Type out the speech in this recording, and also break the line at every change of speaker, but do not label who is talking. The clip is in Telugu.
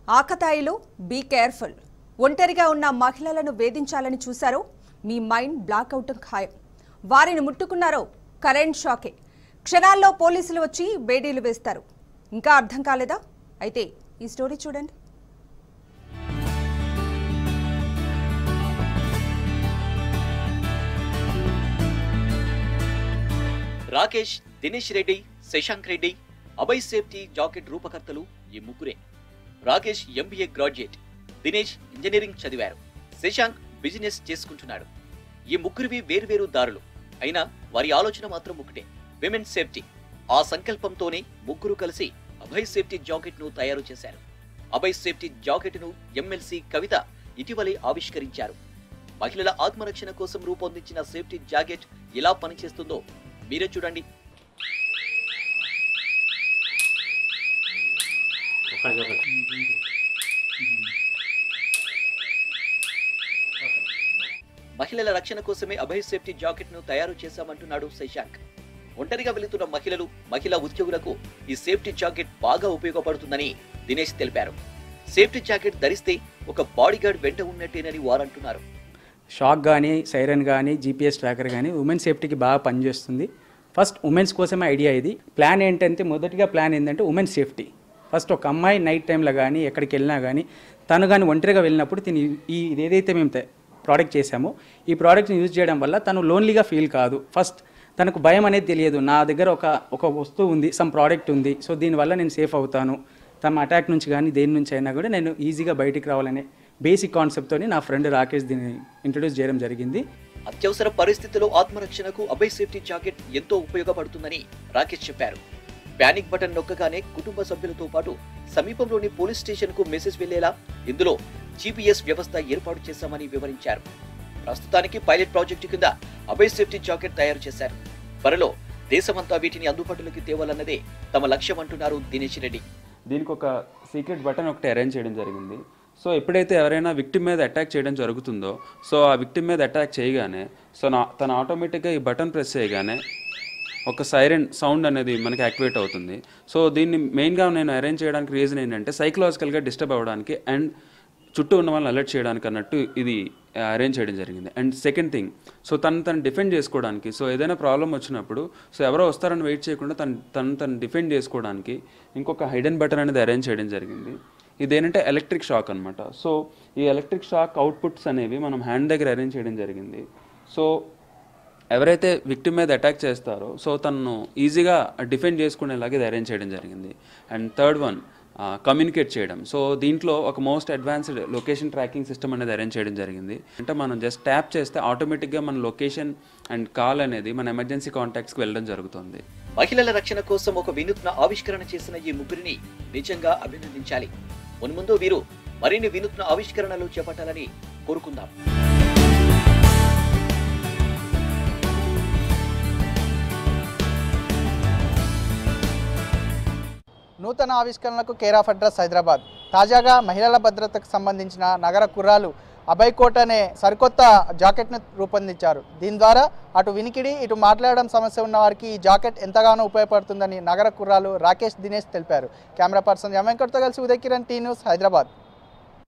ఆకతాయిలు బీ కేర్ఫుల్ ఒంటరిగా ఉన్న మహిళలను వేధించాలని చూశారో మీ మైండ్ బ్లాక్అవుట్ ఖాయం వారిని ముట్టుకున్నారో కరెంట్ షాకే క్షణాల్లో పోలీసులు వచ్చి బేడీలు వేస్తారు ఇంకా అర్థం కాలేదా అయితే ఈ స్టోరీ చూడండి
రాకేష్ దినేష్ రెడ్డి శశాంక్ రెడ్డి అభయ్ సేఫ్టీ జాకెట్ రూపకర్తలు ఈ ముగ్గురే Rakesh MBA graduate Dinesh engineering చదివారు శశాంక్ బిజినెస్ చేసుకుంటున్నాడు ఈ ముగ్గురివి వేరువేరు దారులు అయినా వారి ఆలోచన మాత్రం ఒకటే విమెన్ సేఫ్టీ ఆ సంకల్పంతోనే ముగ్గురు కలిసి అభయ్ సేఫ్టీ జాకెట్ ను తయారు చేశారు అభయ్ సేఫ్టీ జాకెట్ ను ఎమ్మెల్సీ కవిత ఇటీవలే ఆవిష్కరించారు మహిళల ఆత్మరక్షణ కోసం రూపొందించిన సేఫ్టీ జాకెట్ ఎలా పనిచేస్తుందో మీరే చూడండి
ఒకటి ఒకటి
మహిళల రక్షణ కోసమే అభయ్ సేఫ్టీ జాకెట్ ను తయారు చేశామంటున్నాడు శశాంక్ ఒంటరిగా వెళుతున్న మహిళలు మహిళా ఉద్యోగులకు ఈ సేఫ్టీ జాకెట్ బాగా ఉపయోగపడుతుందని దినేష్ తెలిపారు సేఫ్టీ జాకెట్ ధరిస్తే ఒక బాడీగార్డ్ వెంట ఉన్నట్టేనని వారంటున్నారు
షాక్ కానీ సైరన్ కానీ జీపీఎస్ ట్రాకర్ కానీ ఉమెన్ సేఫ్టీకి బాగా పనిచేస్తుంది ఫస్ట్ ఉమెన్స్ కోసమే ఐడియా ఇది ప్లాన్ ఏంటంటే మొదటిగా ప్లాన్ ఏంటంటే ఉమెన్ సేఫ్టీ ఫస్ట్ ఒక అమ్మాయి నైట్ టైంలో కానీ ఎక్కడికి వెళ్ళినా కానీ తను కానీ ఒంటరిగా వెళ్ళినప్పుడు తిని ఈ ఇది ఏదైతే మేము తే- ప్రోడక్ట్ చేసామో ఈ ప్రోడక్ట్ని యూజ్ చేయడం వల్ల తను లోన్లీగా ఫీల్ కాదు ఫస్ట్ తనకు భయం అనేది తెలియదు నా దగ్గర ఒక ఒక వస్తువు ఉంది సమ్ ప్రోడక్ట్ ఉంది సో దీనివల్ల నేను సేఫ్ అవుతాను తమ అటాక్ నుంచి కానీ దేని నుంచి అయినా కూడా నేను ఈజీగా బయటికి రావాలనే బేసిక్ కాన్సెప్ట్తోని నా ఫ్రెండ్ రాకేష్ దీన్ని ఇంట్రడ్యూస్ చేయడం జరిగింది
అత్యవసర పరిస్థితుల్లో ఆత్మరక్షణకు అభయ్ సేఫ్టీ జాకెట్ ఎంతో ఉపయోగపడుతుందని రాకేష్ చెప్పారు ప్యానిక్ బటన్ నొక్కగానే కుటుంబ సభ్యులతో పాటు సమీపంలోని పోలీస్ స్టేషన్ కు మెసేజ్ వెళ్లేలా ఇందులో జీపీఎస్ వ్యవస్థ ఏర్పాటు చేశామని వివరించారు ప్రస్తుతానికి పైలట్ ప్రాజెక్టు కింద అభయ్ సేఫ్టీ జాకెట్ తయారు చేశారు త్వరలో దేశమంతా వీటిని అందుబాటులోకి తేవాలన్నదే తమ లక్ష్యం అంటున్నారు దినేష్ రెడ్డి
దీనికి ఒక సీక్రెట్ బటన్ ఒకటి అరేంజ్ చేయడం జరిగింది సో ఎప్పుడైతే ఎవరైనా విక్టిమ్ మీద అటాక్ చేయడం జరుగుతుందో సో ఆ విక్టిమ్ మీద అటాక్ చేయగానే సో నా తను ఆటోమేటిక్గా ఈ బటన్ ప్రెస్ చేయగానే ఒక సైరన్ సౌండ్ అనేది మనకి యాక్టివేట్ అవుతుంది సో దీన్ని మెయిన్గా నేను అరేంజ్ చేయడానికి రీజన్ ఏంటంటే సైకలాజికల్గా డిస్టర్బ్ అవ్వడానికి అండ్ చుట్టూ ఉన్న వాళ్ళని అలర్ట్ చేయడానికి అన్నట్టు ఇది అరేంజ్ చేయడం జరిగింది అండ్ సెకండ్ థింగ్ సో తను తను డిఫెండ్ చేసుకోవడానికి సో ఏదైనా ప్రాబ్లం వచ్చినప్పుడు సో ఎవరో వస్తారని వెయిట్ చేయకుండా తను తను తను డిఫెండ్ చేసుకోవడానికి ఇంకొక హైడెన్ బటన్ అనేది అరేంజ్ చేయడం జరిగింది ఇదేంటంటే ఎలక్ట్రిక్ షాక్ అనమాట సో ఈ ఎలక్ట్రిక్ షాక్ అవుట్పుట్స్ అనేవి మనం హ్యాండ్ దగ్గర అరేంజ్ చేయడం జరిగింది సో ఎవరైతే విక్టిమ్ మీద అటాక్ చేస్తారో సో తను ఈజీగా డిఫెండ్ చేసుకునేలాగా ఇది అరేంజ్ చేయడం జరిగింది అండ్ థర్డ్ వన్ కమ్యూనికేట్ చేయడం సో దీంట్లో ఒక most advanced location tracking system అనేది అరేంజ్ చేయడం జరిగింది అంటే మనం జస్ట్ ట్యాప్ చేస్తే ఆటోమేటిక్గా మన లొకేషన్ అండ్ కాల్ అనేది మన ఎమర్జెన్సీ కాంటాక్ట్స్కి వెళ్ళడం జరుగుతుంది
మహిళల రక్షణ కోసం ఒక వినూత్న ఆవిష్కరణ చేసిన ఈ ముగ్గురిని నిజంగా అభినందించాలి మున్ముందు వీరు మరిన్ని వినూత్న ఆవిష్కరణలు చేపట్టాలని కోరుకుందాం
నూతన ఆవిష్కరణలకు కేర్ ఆఫ్ అడ్రస్ హైదరాబాద్ తాజాగా మహిళల భద్రతకు సంబంధించిన నగర కుర్రాలు అభయ్ కోట్ అనే సరికొత్త జాకెట్ను రూపొందించారు దీని ద్వారా అటు వినికిడి ఇటు మాట్లాడడం సమస్య ఉన్న వారికి ఈ జాకెట్ ఎంతగానో ఉపయోగపడుతుందని నగర కుర్రాలు రాకేష్ దినేష్ తెలిపారు కెమెరా పర్సన్ ఎం వెంకట్తో కలిసి ఉదయ్ కిరణ్ టీ న్యూస్ హైదరాబాద్